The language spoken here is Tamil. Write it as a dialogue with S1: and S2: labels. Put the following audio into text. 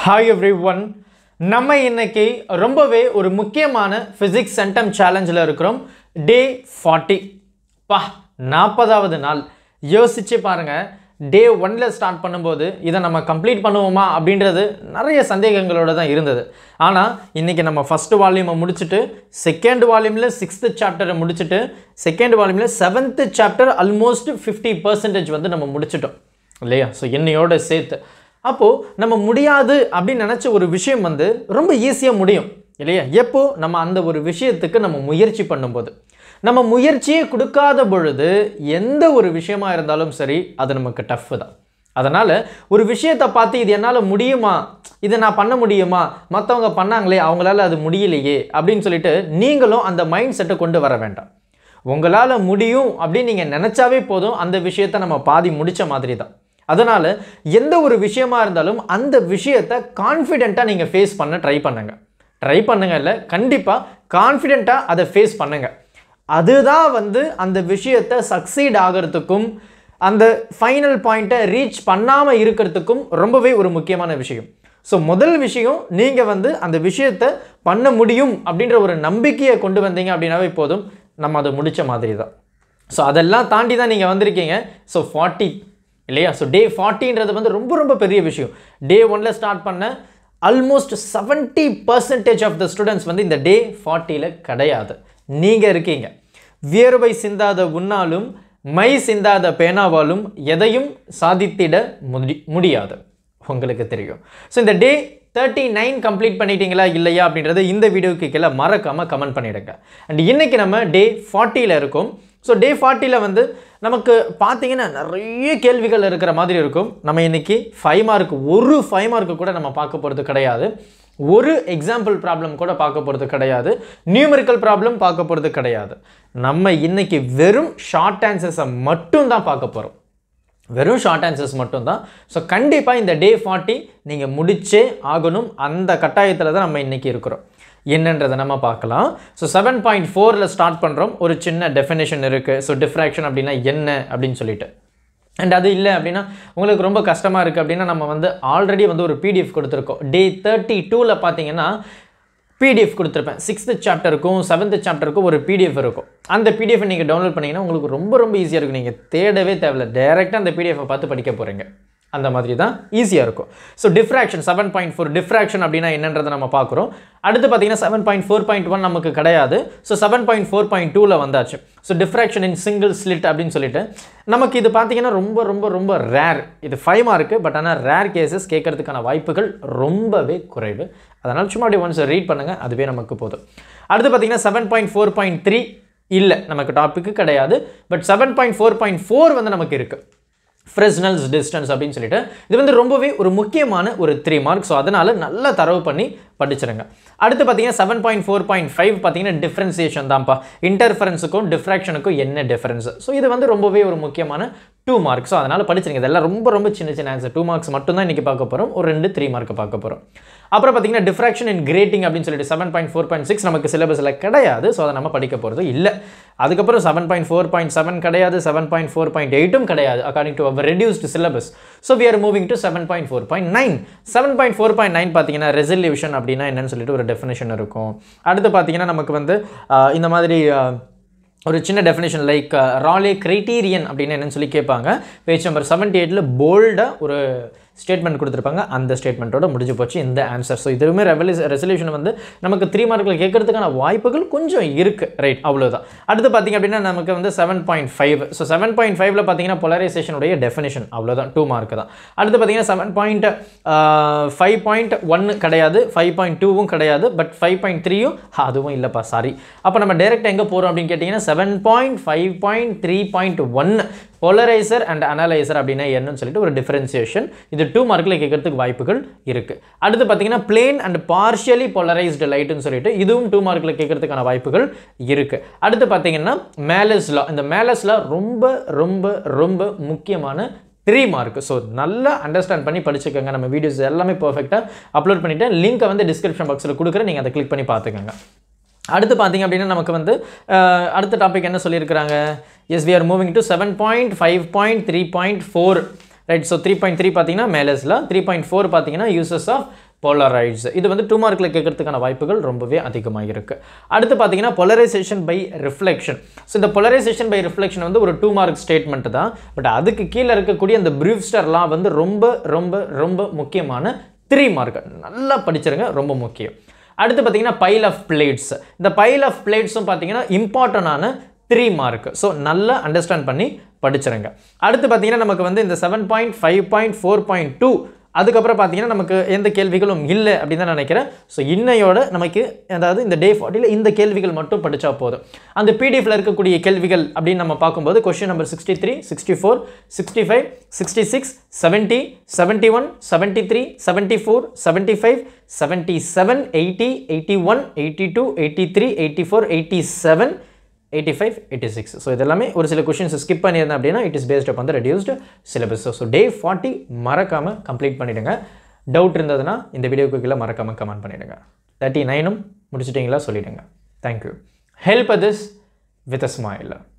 S1: ஹாய் எவ்ரி ஒன் நம்ம இன்னைக்கு ரொம்பவே ஒரு முக்கியமான ஃபிசிக்ஸ் சென்டம் சேலஞ்சில் இருக்கிறோம் டே ஃபார்ட்டி பா நாற்பதாவது நாள் யோசிச்சு பாருங்க டே ஒன்ல ஸ்டார்ட் பண்ணும்போது இதை நம்ம கம்ப்ளீட் பண்ணுவோமா அப்படின்றது நிறைய சந்தேகங்களோட தான் இருந்தது ஆனால் இன்றைக்கி நம்ம ஃபஸ்ட் வால்யூமை முடிச்சுட்டு செகண்ட் வால்யூமில் சிக்ஸ்த்து சாப்டரை முடிச்சுட்டு செகண்ட் வால்யூமில் seventh chapter almost fifty percentage வந்து நம்ம முடிச்சிட்டோம் இல்லையா ஸோ என்னையோட சேர்த்து அப்போது நம்ம முடியாது அப்படின்னு நினச்ச ஒரு விஷயம் வந்து ரொம்ப ஈஸியாக முடியும் இல்லையா எப்போ நம்ம அந்த ஒரு விஷயத்துக்கு நம்ம முயற்சி பண்ணும்போது நம்ம முயற்சியே கொடுக்காத பொழுது எந்த ஒரு விஷயமா இருந்தாலும் சரி அது நமக்கு டஃப் தான் அதனால் ஒரு விஷயத்தை பார்த்து இது என்னால் முடியுமா இதை நான் பண்ண முடியுமா மற்றவங்க பண்ணாங்களே அவங்களால அது முடியலையே அப்படின்னு சொல்லிட்டு நீங்களும் அந்த மைண்ட் செட்டை கொண்டு வர வேண்டாம் உங்களால் முடியும் அப்படின்னு நீங்கள் நினச்சாவே போதும் அந்த விஷயத்தை நம்ம பாதி முடித்த மாதிரி தான் அதனால் எந்த ஒரு விஷயமா இருந்தாலும் அந்த விஷயத்தை கான்ஃபிடெண்ட்டாக நீங்கள் ஃபேஸ் பண்ண ட்ரை பண்ணுங்க ட்ரை பண்ணுங்க இல்லை கண்டிப்பாக கான்ஃபிடெண்ட்டாக அதை ஃபேஸ் பண்ணுங்க அதுதான் வந்து அந்த விஷயத்தை சக்சீட் ஆகிறதுக்கும் அந்த ஃபைனல் பாயிண்ட்டை ரீச் பண்ணாமல் இருக்கிறதுக்கும் ரொம்பவே ஒரு முக்கியமான விஷயம் ஸோ முதல் விஷயம் நீங்கள் வந்து அந்த விஷயத்தை பண்ண முடியும் அப்படின்ற ஒரு நம்பிக்கையை கொண்டு வந்தீங்க அப்படின்னாவே போதும் நம்ம அதை முடித்த மாதிரி தான் ஸோ அதெல்லாம் தாண்டி தான் நீங்கள் வந்திருக்கீங்க ஸோ ஃபார்ட்டி இல்லையா ஸோ டே ஃபார்ட்டின்றது வந்து ரொம்ப ரொம்ப பெரிய விஷயம் டே ஒன்ல ஸ்டார்ட் பண்ண almost seventy percentage of the students வந்து இந்த டே ஃபார்ட்டியில் கிடையாது நீங்கள் இருக்கீங்க வியர்வை சிந்தாத உன்னாலும் மை சிந்தாத பேனாவாலும் எதையும் சாதித்திட முடி முடியாது உங்களுக்கு தெரியும் ஸோ இந்த டே தேர்ட்டி நைன் கம்ப்ளீட் பண்ணிட்டீங்களா இல்லையா அப்படின்றது இந்த வீடியோக்கு கீழே மறக்காமல் கமெண்ட் பண்ணிடுங்க அண்ட் இன்னைக்கு நம்ம டே ஃபார்ட்டியில் இருக்கோம் ஸோ டே ஃபார்ட்டியில் வந்து நமக்கு பார்த்தீங்கன்னா நிறைய கேள்விகள் இருக்கிற மாதிரி இருக்கும் நம்ம இன்னைக்கு ஃபைவ் மார்க் ஒரு ஃபைவ் மார்க்கு கூட நம்ம பார்க்க போகிறது கிடையாது ஒரு எக்ஸாம்பிள் ப்ராப்ளம் கூட பார்க்க போகிறது கிடையாது நியூமரிக்கல் ப்ராப்ளம் பார்க்க போகிறது கிடையாது நம்ம இன்னைக்கு வெறும் ஷார்ட் ஆன்சர்ஸை மட்டும் தான் பார்க்க போகிறோம் வெறும் ஷார்ட் ஆன்சர்ஸ் மட்டும்தான் ஸோ கண்டிப்பாக இந்த டே ஃபார்ட்டி நீங்கள் முடிச்சே ஆகணும் அந்த கட்டாயத்தில் தான் நம்ம இன்றைக்கி இருக்கிறோம் என்னன்றதை நம்ம பார்க்கலாம் ஸோ செவன் பாயிண்ட் ஃபோரில் ஸ்டார்ட் பண்ணுறோம் ஒரு சின்ன டெஃபினேஷன் இருக்குது ஸோ டிஃப்ராக்ஷன் அப்படின்னா என்ன அப்படின்னு சொல்லிட்டு அண்ட் அது இல்லை அப்படின்னா உங்களுக்கு ரொம்ப கஷ்டமாக இருக்குது அப்படின்னா நம்ம வந்து ஆல்ரெடி வந்து ஒரு பிடிஎஃப் கொடுத்துருக்கோம் டே தேர்ட்டி டூவில் பார்த்தீங்கன்னா பிடிஎஃப் கொடுத்துருப்பேன் சிக்ஸ்த்து சாப்டருக்கும் செவன்த்து சாப்டருக்கும் ஒரு பிடிஎஃப் இருக்கும் அந்த பிடிஎஃப் நீங்கள் டவுன்லோட் பண்ணிங்கன்னா உங்களுக்கு ரொம்ப ரொம்ப ஈஸியாக இருக்கும் நீங்கள் தேடவே தேவையில்ல டேரெக்டாக அந்த பிடிஎஃபை பார்த்து படிக்க போகிறீங்க அந்த மாதிரி தான் ஈஸியாக இருக்கும் so diffraction seven point four diffraction அப்படின்னா என்னன்றதை நம்ம பார்க்குறோம் அடுத்து பார்த்தீங்கன்னா seven point four point one நமக்கு கிடையாது so seven point four point டூவில் வந்தாச்சு so diffraction in single slit அப்படின்னு சொல்லிட்டு நமக்கு இது பார்த்தீங்கன்னா ரொம்ப ரொம்ப ரொம்ப ரேர் இது ஃபைவ் மார்க்கு பட் ஆனால் ரேர் கேசஸ் கேட்கறதுக்கான வாய்ப்புகள் ரொம்பவே குறைவு அதனால் சும்மா அப்படியே ஒன்ஸ் ரீட் பண்ணுங்கள் அதுவே நமக்கு போதும் அடுத்து பார்த்தீங்கன்னா seven point four point three இல்லை நமக்கு டாப்பிக்கு கிடையாது but seven point four point four வந்து நமக்கு இருக்குது ஃப்ரெஸ்னல்ஸ் டிஸ்டன்ஸ் அப்படின்னு சொல்லிட்டு இது வந்து ரொம்பவே ஒரு முக்கியமான ஒரு த்ரீ மார்க் ஸோ அதனால் நல்லா தரவு பண்ணி படிச்சிருங்க அடுத்து பார்த்தீங்கன்னா seven point four point five பார்த்தீங்கன்னா டிஃப்ரென்சியேஷன் தான்ப்பா இன்டர்ஃபரன்ஸுக்கும் டிஃப்ராக்ஷனுக்கும் என்ன டிஃபரன்ஸ் ஸோ இது வந்து ரொம்பவே ஒரு முக்கியமான டூ மார்க்ஸ் ஸோ அதனால் படிச்சிருங்க இதெல்லாம் ரொம்ப ரொம்ப சின்ன சின்ன ஆன்சர் டூ மார்க்ஸ் மட்டும் தான் இன்றைக்கி பார்க்க போகிறோம் ஒரு ரெண்டு த்ரீ மார்க் பார்க்க போகிறோம் அப்புறம் பார்த்தீங்கன்னா டிஃப்ராக்ஷன் இன் கிரேட்டிங் அப்படின்னு சொல்லிட்டு seven point four point six நமக்கு சிலபஸில் கிடையாது ஸோ அதை நம்ம படிக்க போகிறது இல்லை அதுக்கப்புறம் seven point four point seven கிடையாது செவன் பாயிண்ட் ஃபோர் பாயிண்ட் எயிட்டும் கிடையாது according to our reduced syllabus so we are moving to seven point four point nine seven point four point nine பார்த்தீங்கன்னா ரெசல்யூஷன் அப்படின்னா என்னன்னு சொல்லிட்டு ஒரு டெஃபினேஷன் இருக்கும் அடுத்து பார்த்தீங்கன்னா நமக்கு வந்து ஆஹ், இந்த மாதிரி ஆஹ், ஒரு சின்ன டெஃபினேஷன் லைக் ராலே கிரைட்டீரியன் அப்படின்னு என்னன்னு சொல்லி கேட்பாங்க பேஜ் நம்பர் செவன்ட்டி எயிட்டில் போல்டாக ஒரு ஸ்டேட்மெண்ட் கொடுத்துருப்பாங்க அந்த ஸ்டேட்மெண்ட்டோட முடிஞ்சு போச்சு இந்த ஆன்சர் ஸோ இதுவுமே ரெவல்யூ ரெசல்யூஷன் வந்து நமக்கு த்ரீ மார்க்கில் கேட்கறதுக்கான வாய்ப்புகள் கொஞ்சம் இருக்குது ரைட் அவ்வளோதான் அடுத்து பார்த்தீங்க அப்படின்னா நமக்கு வந்து seven point five so seven point ஃபைவ்ல பார்த்தீங்கன்னா பொலரைசேஷனுடைய டெஃபினேஷன் அவ்வளோதான் டூ மார்க் தான் அடுத்து பார்த்தீங்கன்னா செவன் பாயிண்ட் ஃபைவ் பாயிண்ட் ஒன்று கிடையாது ஃபைவ் பாயிண்ட் டூவும் கிடையாது பட் ஃபைவ் பாயிண்ட் த்ரீயும் அதுவும் இல்லைப்பா சாரி அப்போ நம்ம டேரெக்டாக எங்கே போகிறோம் அப்படின்னு கேட்டிங்கன்னா seven point five point three point one polariser and analyser அப்படின்னா என்னன்னு சொல்லிட்டு ஒரு டிஃபரன்சியேஷன் இது டூ மார்க்கில் கேட்கறதுக்கு வாய்ப்புகள் இருக்குது அடுத்து பார்த்தீங்கன்னா பிளேன் அண்ட் பார்ஷியலி பொலரைஸ்டு லைட்டுன்னு சொல்லிட்டு இதுவும் டூ மார்க்கில் கேட்கறதுக்கான வாய்ப்புகள் இருக்குது அடுத்து பார்த்தீங்கன்னா மேலஸ்லா இந்த மேலஸ்லா ரொம்ப ரொம்ப ரொம்ப முக்கியமான த்ரீ மார்க் ஸோ நல்லா அண்டர்ஸ்டாண்ட் பண்ணி படிச்சுக்கோங்க நம்ம வீடியோஸ் எல்லாமே பர்ஃபெக்டாக அப்லோட் பண்ணிவிட்டேன் லிங்க்கை வந்து டிஸ்கிரிப்ஷன் பாக்ஸில் கொடுக்குறேன் நீங்கள் அதை கிளிக் பண்ணி பார்த்துக்கோங்க அடுத்து பார்த்தீங்க அப்படின்னா நமக்கு வந்து அஹ், அடுத்த டாபிக் என்ன சொல்லியிருக்கிறாங்க as we are moving to seven point five point three point four right so three point three பார்த்தீங்கன்னா மேலஸில் த்ரீ பாயிண்ட் ஃபோர் பார்த்தீங்கன்னா யூசஸ் ஆஃப் போலரைட்ஸ் இது வந்து டூ மார்க்கில் கேட்கறதுக்கான வாய்ப்புகள் ரொம்பவே அதிகமாக இருக்குது அடுத்து பார்த்தீங்கன்னா பொலரைசேஷன் பை ரிஃப்ளெக்ஷன் ஸோ இந்த பொலரைசேஷன் பை ரிஃப்ளெக்ஷன் வந்து ஒரு டூ மார்க் ஸ்டேட்மெண்ட் தான் பட் அதுக்கு கீழே இருக்கக்கூடிய அந்த ப்ரீவ்ஸ்டர்லாம் வந்து ரொம்ப ரொம்ப ரொம்ப முக்கியமான த்ரீ மார்க் நல்லா படிச்சிருங்க ரொம்ப முக்கியம் அடுத்து பார்த்தீங்கன்னா பைல் ஆஃப் பிளேட்ஸ் இந்த பைல் ஆஃப் பிளேட்ஸும் பார்த்தீங்கன்னா இம்பார்ட்டண்டான த்ரீ மார்க் ஸோ நல்லா அண்டர்ஸ்டாண்ட் பண்ணி படிச்சிருங்க அடுத்து பார்த்தீங்கன்னா நமக்கு வந்து இந்த seven point five point four point two அதுக்கப்புறம் பார்த்தீங்கன்னா நமக்கு எந்த கேள்விகளும் இல்லை அப்படின்னு தான் நினைக்கிறேன் ஸோ இன்னையோட நமக்கு அதாவது இந்த டே ஃபார்ட்டியில் இந்த கேள்விகள் மட்டும் படித்தா போதும் அந்த பிடிஎஃப்ல இருக்கக்கூடிய கேள்விகள் அப்படின்னு நம்ம பார்க்கும்போது question number sixty three sixty four sixty five sixty six seventy seventy one seventy three seventy four seventy five seventy seven eighty eighty one eighty two eighty three eighty four eighty seven eighty five eighty six so இதெல்லாமே ஒரு சில கொஷின்ஸ் ஸ்கிப் பண்ணியிருந்தேன் அப்படின்னா இட் இஸ் பேஸ்ட் அப் வந்து reduced syllabus so day forty மறக்காமல் கம்ப்ளீட் பண்ணிவிடுங்க டவுட் இருந்ததுன்னா இந்த வீடியோக்கு கீழே மறக்காமல் கமெண்ட் பண்ணிவிடுங்க தேர்ட்டி நைனும் முடிச்சிட்டிங்களா சொல்லிவிடுங்க thank you help this with a smile